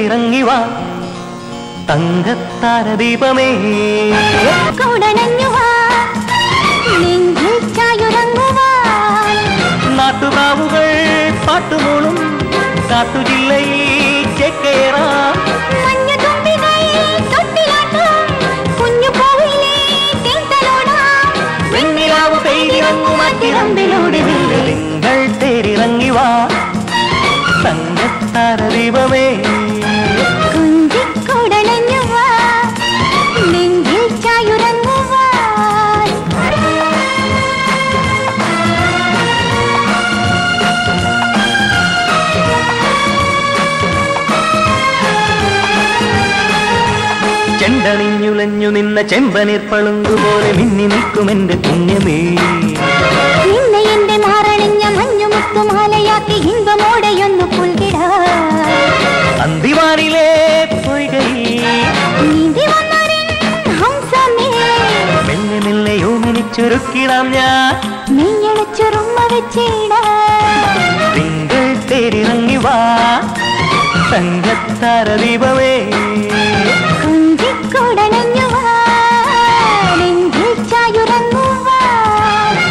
തേരിറങ്ങി വാ തങ്കത്താരദീപമേ കൂടണഞ്ഞുവാ നെഞ്ചിൽ ചായുറങ്ങുവാൻ നാട്ടുപ്രാവുകൾ പാട്ടുമൂളും കാട്ടുജില്ലയിൽ ചെക്കേറാം മഞ്ഞുതുമ്പികൾ തൊട്ടിലാട്ടും കുഞ്ഞുപൂവിലെ തേൻതലോടാം വെണ്ണിലാവ് പെയ്തിറങ്ങും അതിരമ്പിലൂടെ നിങ്ങൾ തേരിറങ്ങി വാ തങ്കത്താരദീപമേ കുഞ്ചിക്കൂടണഞ്ഞുവാ നെഞ്ചിൽ ചായുറങ്ങുവാൻ ചെണ്ടണിഞ്ഞുലഞ്ഞു നിന്ന ചെമ്പനീർ പളുങ്കുപോലെ മിന്നി നിൽക്കും എന്റെ പുണ്യമേ നിന്നെ എന്റെ മാറണിഞ്ഞ മഞ്ഞുമുത്തുമാലയാക്കി ഇമ്പമോടെയൊന്നു പുൽകിടാ അന്തിവാനിലെ പൊയ്കയിൽ നീന്തി വന്നൊരിൻ ഹംസമേ മെല്ലെ മെല്ലെ യോമിനിച്ചൊരുക്കിടാം ഞാൻ നെയ്യടച്ചുറുമ്മ വെച്ചിടാ തിങ്കൾ തേരിറങ്ങി വാ തങ്കത്താരദീപമേ കുഞ്ചിക്കൂടണഞ്ഞുവാ നെഞ്ചിൽ ചായുറങ്ങുവാൻ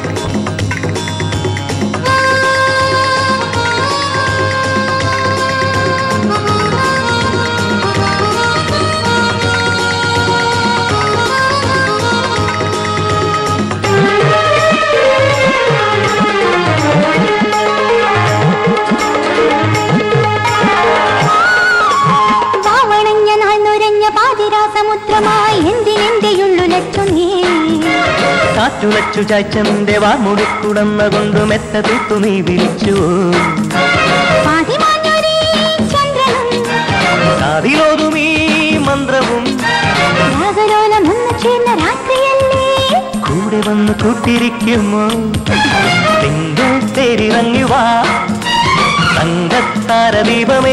വാവണഞ്ഞ നാൾ നുരഞ്ഞ പാതിരാസമുദ്രമായി എന്തിനെന്റെയുള്ളുലച്ചു നീ കാറ്റുലച്ചു ചായ്ച്ചന്റെ വാമുടിക്കുടന്ന കൊണ്ട് മെത്ത തൂത്തു നീ വിളിച്ചു പാതിമാഞ്ഞൊരീ ചന്ദ്രനും കാതിലോതും ഈ മന്ത്രവും രാഗലോലമൊന്നു ചേർന്ന രാത്രിയല്ലേ കൂടെ വന്ന് കൂട്ടിരിക്കുമോ തിങ്കൾ തേരിറങ്ങി വാ തങ്കത്താരദീപമേ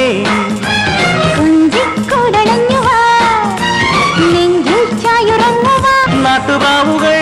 കുഞ്ചിക്കൂടണഞ്ഞുവാ നെഞ്ചിൽ ചായുറങ്ങുവാ നാട്ടുപാവുകൾ